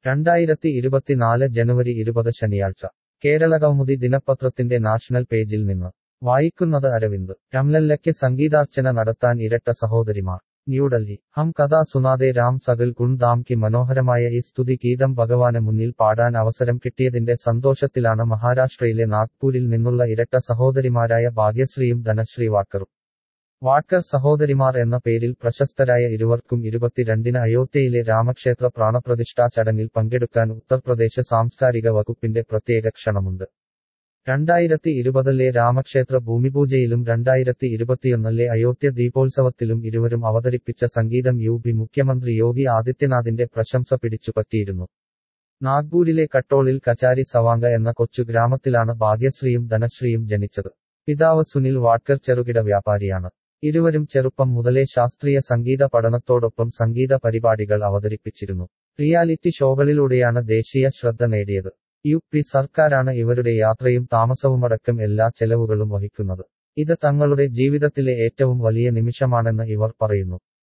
രണ്ടായിരത്തി ഇരുപത്തിനാല് ജനുവരി ഇരുപത് ശനിയാഴ്ച കേരളകൗമുദി ദിനപത്രത്തിന്റെ നാഷണൽ പേജിൽ നിന്ന് വായിക്കുന്നത് അരവിന്ദ് രംലല്ലയ്ക്ക് സംഗീതാർച്ചന നടത്താൻ ഇരട്ട സഹോദരിമാർ ന്യൂഡൽഹി ഹം കഥാ സുനാദേ രാം സകൽ ഗുൺ ദാം കി മനോഹരമായ ഈ സ്തുതി ഗീതം ഭഗവാന് മുന്നിൽ പാടാൻ അവസരം കിട്ടിയതിന്റെ സന്തോഷത്തിലാണ് മഹാരാഷ്ട്രയിലെ നാഗ്പൂരിൽ നിന്നുള്ള ഇരട്ട സഹോദരിമാരായ ഭാഗ്യശ്രീയും ധനശ്രീ വാട്കറും വാട്കർ സഹോദരിമാർ എന്ന പേരിൽ പ്രശസ്തരായ ഇരുവർക്കും ഇരുപത്തിരണ്ടിന് അയോധ്യയിലെ രാമക്ഷേത്ര പ്രാണപ്രതിഷ്ഠാ ചടങ്ങിൽ പങ്കെടുക്കാൻ ഉത്തർപ്രദേശ് സാംസ്കാരിക വകുപ്പിന്റെ പ്രത്യേക ക്ഷണമുണ്ട് രണ്ടായിരത്തി ഇരുപതിലെ രാമക്ഷേത്ര ഭൂമിപൂജയിലും രണ്ടായിരത്തി ഇരുപത്തിയൊന്നിലെ അയോധ്യ ദീപോത്സവത്തിലും ഇരുവരും അവതരിപ്പിച്ച സംഗീതം യു പി മുഖ്യമന്ത്രി യോഗി ആദിത്യനാഥിന്റെ പ്രശംസ പിടിച്ചുപറ്റിയിരുന്നു നാഗ്പൂരിലെ കട്ടോളിൽ കചാരി സവാങ്ക എന്ന കൊച്ചു ഗ്രാമത്തിലാണ് ഭാഗ്യശ്രീയും ധനശ്രീയും ജനിച്ചത് പിതാവ് സുനിൽ വാട്കർ ചെറുകിട വ്യാപാരിയാണ് ഇരുവരും ചെറുപ്പം മുതലേ ശാസ്ത്രീയ സംഗീത പഠനത്തോടൊപ്പം സംഗീത പരിപാടികൾ അവതരിപ്പിച്ചിരുന്നു റിയാലിറ്റി ഷോകളിലൂടെയാണ് ദേശീയ ശ്രദ്ധ നേടിയത് യു പി സർക്കാരാണ് ഇവരുടെ യാത്രയും താമസവുമടക്കം എല്ലാ ചെലവുകളും വഹിക്കുന്നത് ഇത് തങ്ങളുടെ ജീവിതത്തിലെ ഏറ്റവും വലിയ നിമിഷമാണെന്ന് ഇവർ പറയുന്നു